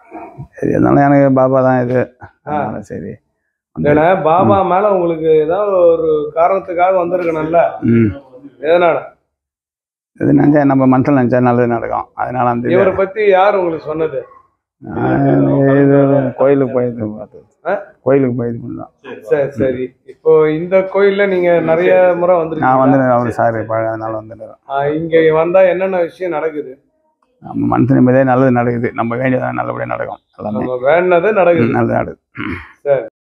சரி அதனால எனக்கு பாபா தான் இது அதனால சரி ஏன்னா பாபா மேல உங்களுக்கு ஏதாவது ஒரு காரணத்துக்காக வந்திருக்கணும்ல ம் எதனால இது நினச்சா நம்ம மனசில் நினச்சா நல்லது நடக்கும் அதனால அந்த இது- இவரை பத்தி யார் உங்களுக்கு சொன்னது நான் இது கோயிலுக்கு போயிட்டு பார்த்தது ஆ? கோயிலுக்கு போயிட்டு தான் சரி சரி இப்போ இந்த கோயில்ல நீங்க நிறைய முறை நான் வந்திருக்கீங்க வந்து அவர் சார் பழ அதனால வந்துடுறேன் இங்க வந்தா என்னென்ன விஷயம் நடக்குது நம்ம மனசு நிம்மதியாக நல்லது நடக்குது நம்ம வேண்டியதான் நல்லபடியாக நடக்கும் எல்லாமே நம்ம வேண்டது நடக்குது நல்லது நடக்குது